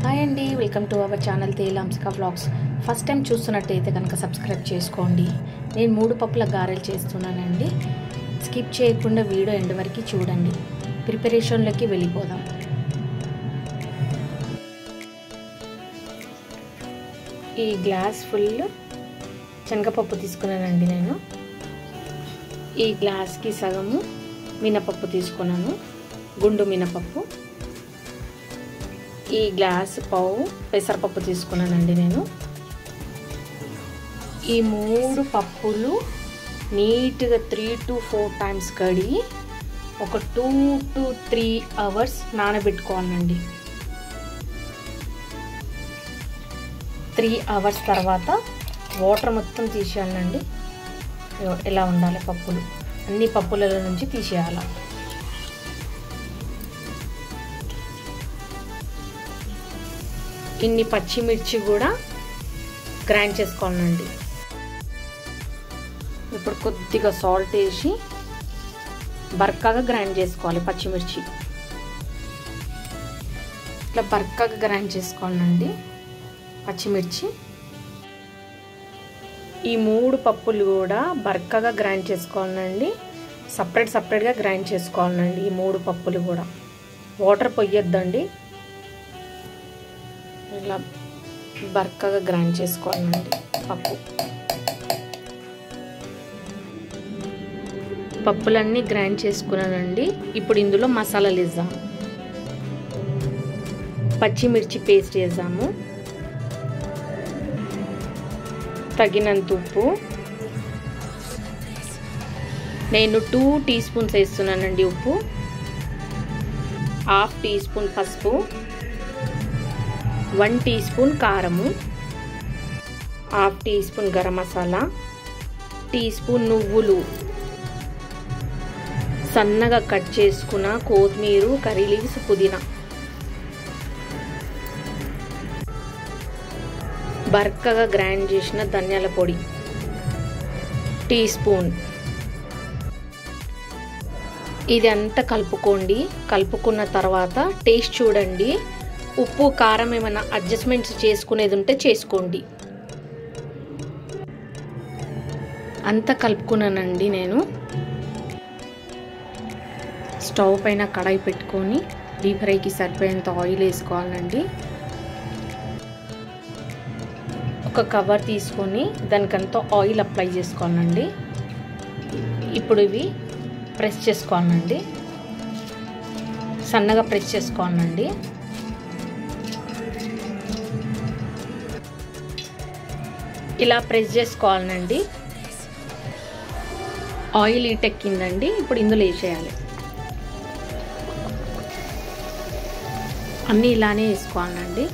hi అండి welcome to our channel తేలాంసిక vlogs first time చూస్తున్నట్టయితే కనుక సబ్స్క్రైబ్ చేసుకోండి నేను మూడు పప్పుల గారెలు చేస్తున్నానండి స్కిప్ చేయకుండా వీడియో ఎండ్ వరకు చూడండి ప్రిపరేషన్లోకి వెళ్ళిపోదాం ఈ గ్లాస్ ఫుల్ శనగపప్పు తీసుకున్నానండి నేను ఈ గ్లాస్కి సగము మినపప్పు తీసుకున్నాను గుండు మినపప్పు ఈ గ్లాస్ పావు పెసరపప్పు తీసుకున్నానండి నేను ఈ మూడు పప్పులు నీట్గా త్రీ టు ఫోర్ టైమ్స్ కడిగి ఒక టూ టు త్రీ అవర్స్ నానబెట్టుకోవాలండి త్రీ అవర్స్ తర్వాత వాటర్ మొత్తం తీసేయాలండి ఎలా ఉండాలి పప్పులు అన్ని పప్పులలో నుంచి తీసేయాలి ఇన్ని పచ్చిమిర్చి కూడా గ్రైండ్ చేసుకోవాలండి ఇప్పుడు కొద్దిగా సాల్ట్ వేసి బర్కాగా గ్రైండ్ చేసుకోవాలి పచ్చిమిర్చి ఇట్లా బర్కాగా గ్రైండ్ చేసుకోవాలండి పచ్చిమిర్చి ఈ మూడు పప్పులు కూడా బర్కగా గ్రైండ్ చేసుకోవాలండి సపరేట్ సపరేట్గా గ్రైండ్ చేసుకోవాలండి ఈ మూడు పప్పులు కూడా వాటర్ పొయ్యొద్దండి ఇలా బర్కగా గ్రైండ్ చేసుకోవాలండి పప్పు పప్పులన్నీ గ్రైండ్ చేసుకున్నానండి ఇప్పుడు ఇందులో మసాలాలు వేద్దాం పచ్చిమిర్చి పేస్ట్ వేద్దాము తగినంత ఉప్పు నేను టూ టీ స్పూన్స్ వేస్తున్నానండి ఉప్పు హాఫ్ టీ స్పూన్ పసుపు వన్ టీ స్పూన్ కారము half teaspoon garam masala teaspoon నువ్వులు సన్నగా కట్ చేసుకున్న కొత్తిమీర కర్రీ లీవ్స్ పుదీనా బర్కగా గ్రైండ్ చేసిన ధనియాల పొడి టీ స్పూన్ ఇది అంతా కలుపుకోండి కలుపుకున్న తర్వాత టేస్ట్ చూడండి ఉప్పు కారం ఏమైనా అడ్జస్ట్మెంట్స్ చేసుకునేది ఉంటే చేసుకోండి అంతా కలుపుకున్నానండి నేను స్టవ్ పైన కడాయి పెట్టుకొని డీప్ ఫ్రైకి సరిపోయేంత ఆయిల్ వేసుకోవాలండి ఒక కవర్ తీసుకొని దానికంతా ఆయిల్ అప్లై చేసుకోవాలండి ఇప్పుడు ఇవి ప్రెస్ చేసుకోవాలండి సన్నగా ప్రెస్ చేసుకోవాలండి ఇలా ప్రెస్ చేసుకోవాలండి ఆయిల్ ఈటెక్కిందండి ఇప్పుడు ఇందులో వేసేయాలి అన్నీ ఇలానే వేసుకోవాలండి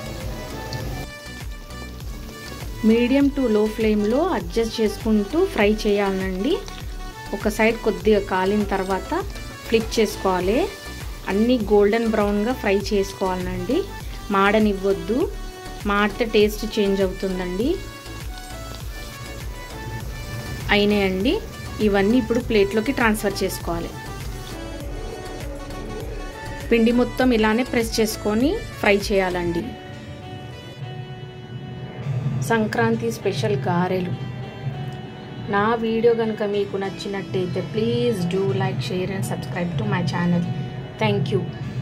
మీడియం టు లో ఫ్లేమ్లో అడ్జస్ట్ చేసుకుంటూ ఫ్రై చేయాలండి ఒక సైడ్ కొద్దిగా కాలిన తర్వాత ఫ్లిప్ చేసుకోవాలి అన్నీ గోల్డెన్ బ్రౌన్గా ఫ్రై చేసుకోవాలండి మాడనివ్వద్దు మాడితే టేస్ట్ చేంజ్ అవుతుందండి అయినాయండి ఇవన్నీ ఇప్పుడు ప్లేట్లోకి ట్రాన్స్ఫర్ చేసుకోవాలి పిండి మొత్తం ఇలానే ప్రెస్ చేసుకొని ఫ్రై చేయాలండి సంక్రాంతి స్పెషల్ గారెలు నా వీడియో కనుక మీకు నచ్చినట్టయితే please do like share and subscribe to my channel thank you